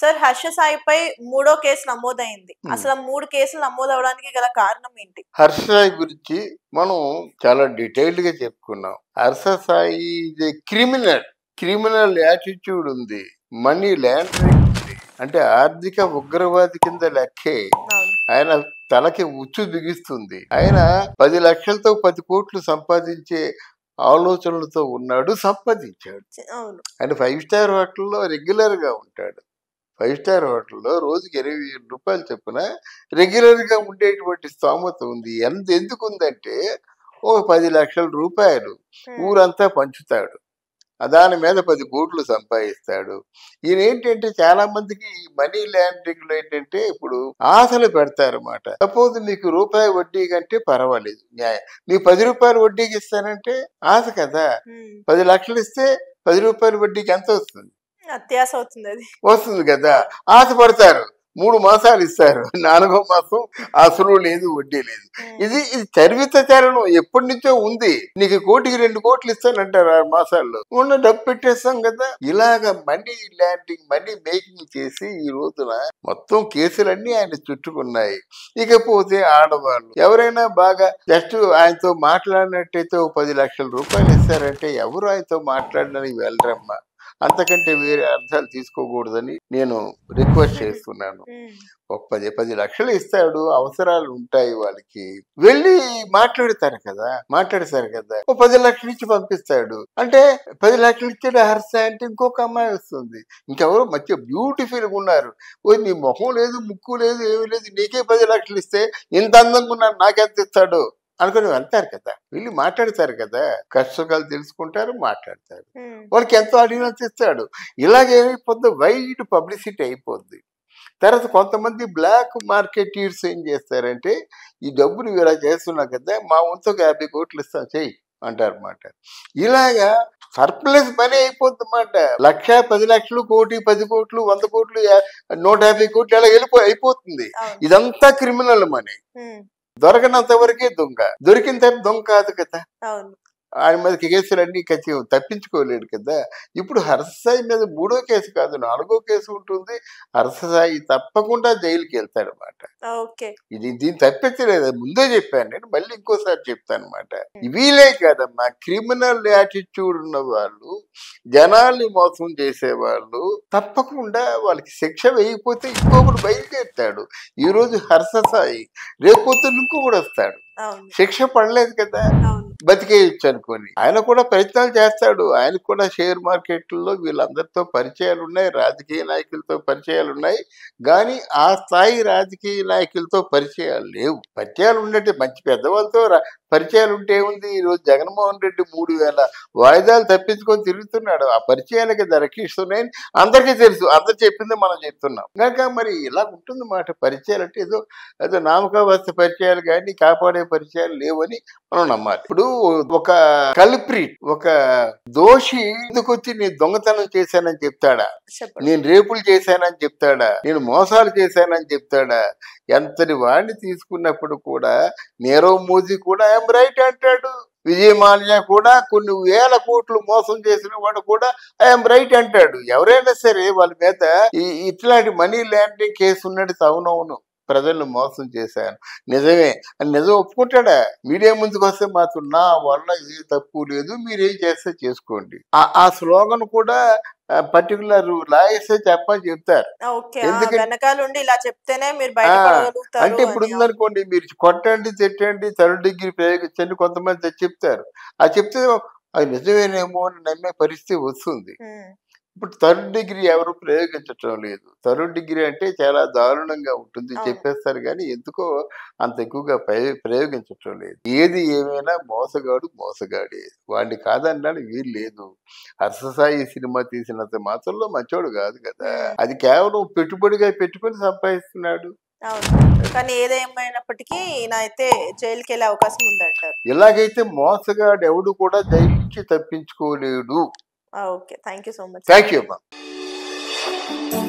Sir Harsha సాయిపై మూడో case నమోదైంది Hmm. అసలు ఆ మూడు కేసులు నమోదవడానికి గల కారణం ఏంటి హర్ష సాయి గురించి మనం చాలా డీటెయిల్డ్ గా చెప్పుకున్నాం హర్ష సాయి ఇది క్రిమినల్ క్రిమినల్ యాటిట్యూడ్ ఉంది మనీ ల్యాండరింగ్ ఉంది అంటే ఆర్థిక ఉగ్రవాది కింద లెక్కే అవును ఆయన తలకి ఉచ్చు బిగిస్తుంది ఆయన పది లక్షలతో పది కోట్లు సంపాదించే ఆలోచనలతో ఉన్నాడు సంపాదించాడు చి- అవును ఆయన ఫైవ్ స్టార్ హోటల్లో రెగ్యులర్ గా ఉంటాడు ఫైవ్ స్టార్ హోటల్లో రోజుకి ఇరవై వేల రూపాయలు చొప్పున రెగ్యులర్ గా ఉండేటువంటి స్తోమత ఉంది ఎంత ఎందుకు ఉందంటే ఓ పది లక్షల రూపాయలు Hmm. ఊరంతా పంచుతాడు ఆ దాని మీద పది కోట్లు సంపాదిస్తాడు ఈయన ఏంటంటే చాలా మందికి ఈ మనీ ల్యాండరింగ్ లో ఏంటంటే ఇప్పుడు ఆశలు పెడతారన్నమాట సపోజ్ మీకు రూపాయి వడ్డీ కంటే పర్వాలేదు న్యాయం మీ పది రూపాయలు వడ్డీకి ఇస్తానంటే ఆశ కదా Hmm. పది లక్షలు ఇస్తే పది రూపాయల వడ్డీకి ఎంత వస్తుంది అత్యాస అవుతుంది అది వస్తుంది కదా ఆశపడతారు మూడు మాసాలు ఇస్తారు నాలుగో మాసం అసలు లేదు వడ్డీ లేదు Hmm. ఇది ఇది చరివిత చరణం ఎప్పటి నుంచో ఉంది నీకు కోటికి రెండు కోట్లు ఇస్తానంటారు ఆరు మాసాల్లో ఉన్న డబ్బు పెట్టేస్తాం కదా ఇలాగ మనీ ల్యాండింగ్ మనీ మేకింగ్ చేసి ఈ రోజున మొత్తం కేసులన్నీ ఆయన చుట్టుకున్నాయి ఇకపోతే ఆడవాళ్ళు ఎవరైనా బాగా జస్ట్ ఆయనతో మాట్లాడినట్టయితే ఓ పది లక్షల రూపాయలు ఇస్తారంటే ఎవరు ఆయనతో మాట్లాడడానికి వెళ్ళరమ్మా అంతకంటే వేరే అర్థాలు తీసుకోకూడదని నేను రిక్వెస్ట్ చేస్తున్నాను Hmm. ఒక పది పది లక్షలు ఇస్తాడు అవసరాలు ఉంటాయి వాళ్ళకి వెళ్ళి మాట్లాడతారు కదా మాట్లాడతారు కదా ఓ పది లక్షలు ఇచ్చి పంపిస్తాడు అంటే పది లక్షలు ఇచ్చాడు హర్ష అంటే ఇంకొక అమ్మాయి వస్తుంది ఇంకెవరు మంచిగా బ్యూటిఫుల్ గా ఉన్నారు ఓ నీ మొహం లేదు ముక్కు లేదు ఏమీ లేదు నీకే పది లక్షలు ఇస్తే ఇంత అందంగా ఉన్నాడు నాకెంత ఇస్తాడు అనుకుని వెళ్తారు కదా వెళ్ళి మాట్లాడతారు కదా కష్టకాలు తెలుసుకుంటారు మాట్లాడతారు Hmm. వాళ్ళకి ఎంతో అడిగినంత ఇస్తాడు ఇలాగే ఏమైపోద్ది వైడ్ పబ్లిసిటీ అయిపోద్ది తర్వాత కొంతమంది బ్లాక్ మార్కెటీర్స్ ఏం చేస్తారంటే ఈ డబ్బు నువ్వు ఇలా చేస్తున్నావు కదా మా వంతు ఒక యాభై కోట్లు ఇస్తాం చెయ్యి అంటారు అనమాట ఇలాగా సర్ప్లస్ పని అయిపోద్ది అన్నమాట లక్ష పది లక్షలు కోటి పది కోట్లు వంద కోట్లు యా- నూట యాభై కోట్లు అలా వెళ్ళిపో అయిపోతుంది అవును ఇదంతా క్రిమినల్ మనీ Hmm. దొరకనంత వరకే దొంగ దొరికిన తర్వాత దొంగ కాదు కదా అవును ఆయన మీద కేసులన్నీ ఖచ్చితంగా తప్పించుకోలేడు కదా ఇప్పుడు హర్షసాయి మీద మూడో కేసు కాదు నాలుగో కేసు ఉంటుంది హర్షసాయి తప్పకుండా జైలుకి వెళ్తాడు అనమాట ఓకే ఇది దీన్ని తప్పించలేదు అది ముందే చెప్పాను నేను మళ్ళీ ఇంకోసారి చెప్తాను అనమాట వీలే కాదమ్మా క్రిమినల్ యాటిట్యూడ్ ఉన్న వాళ్ళు జనాల్ని మోసం చేసేవాళ్ళు తప్పకుండా వాళ్ళకి శిక్ష వేయకపోతే ఇంకొకడు బయలుదేరుతాడు ఈ రోజు హర్షసాయి రేపొద్దున ఇంకొకడు వస్తాడు అవును శిక్ష పడలేదు కదా అవును బతికేయచ్చు అనుకోని ఆయన కూడా ప్రయత్నాలు చేస్తాడు ఆయన కూడా షేర్ మార్కెట్లో వీళ్ళందరితో పరిచయాలు ఉన్నాయి రాజకీయ నాయకులతో పరిచయాలు ఉన్నాయి కానీ ఆ స్థాయి రాజకీయ నాయకులతో పరిచయాలు లేవు పరిచయాలు ఉన్నట్టు మంచి పెద్దవాళ్ళతో రా- పరిచయాలు ఉంటే ఉంది ఈరోజు జగన్మోహన్ రెడ్డి మూడు వేల వాయిదాలు తప్పించుకొని తిరుగుతున్నాడు ఆ పరిచయాలకి దరకిస్తున్నాయని అందరికీ తెలుసు అందరు చెప్పింది మనం చెప్తున్నాం కనుక మరి ఇలా ఉంటుంది మాట పరిచయాలు అంటే ఏదో ఏదో నామకావస్థ పరిచయాలు కానీ కాపాడే పరిచయాలు లేవని మనం నమ్మాలి ఇప్పుడు ఒక కల్ప్రిట్ ఒక దోషి ఎందుకు వచ్చి నేను దొంగతనం చేశానని చెప్తాడా చెప్పండి నేను రేపులు చేశానని చెప్తాడా నేను మోసాలు చేశానని చెప్తాడా ఎంతటి వాడిని తీసుకున్నప్పుడు కూడా నీరవ్ మోదీ కూడా ఐఎమ్ రైట్ అంటాడు విజయ్ మాల్యా కూడా కొన్ని వేల కోట్లు మోసం చేసిన వాడు కూడా ఐఎమ్ రైట్ అంటాడు ఎవరైనా సరే వాళ్ళ మీద ఈ ఇట్లాంటి మనీ ల్యాండింగ్ కేసు ఉన్నట్టు అవునవును ప్రజలను మోసం చేశాను నిజమే అని నిజం ఒప్పుకుంటాడా మీడియా ముందుకు వస్తే మాత్రం నా వల్ల ఏ తప్పు లేదు మీరేం చేస్తే చేసుకోండి ఆ- ఆ స్లోగన్ కూడా పర్టికులర్ లాయర్స్ చెప్పని చెప్తారు ఓకే ఆ ఎందుకంటే- వెనకాల ఉండి ఇలా చెప్తేనే మీరు ఆ, బయటపడగలుగుతారు అంటే ఇప్పుడు అని. ఉందనుకోండి మీరు కొట్టండి తిట్టండి థర్డ్ డిగ్రీ ప్రయోగించండి కొంతమంది తెచ్చి చెప్తారు ఆ చెప్తే అది నిజమేనేమో అని నమ్మే పరిస్థితి వస్తుంది ఉమ్, ఇప్పుడు థర్డ్ డిగ్రీ ఎవరు ప్రయోగించటం లేదు థర్డ్ డిగ్రీ అంటే చాలా దారుణంగా ఉంటుంది అవును. చెప్పేస్తారు కానీ ఎందుకో అంత ఎక్కువగా ప్రయో- ప్రయోగించటం లేదు ఏది ఏమైనా మోసగాడు మోసగాడే వాడిని కాదన్నాడు వీలు లేదు హర్షసాయి సినిమా తీసినంత మాత్రంలో మంచోడు కాదు కదా ఉమ్, అది కేవలం పెట్టుబడిగా పెట్టుకొని సంపాదిస్తున్నాడు అవును కానీ ఏదేమైనప్పటికీ ఈయన అయితే జైలుకి వెళ్ళే అవకాశం ఉందంటారు ఇలాగైతే మోసగాడు ఎవడు కూడా జైలు నుంచి తప్పించుకోలేడు okay thank you so much thank you అమ్మా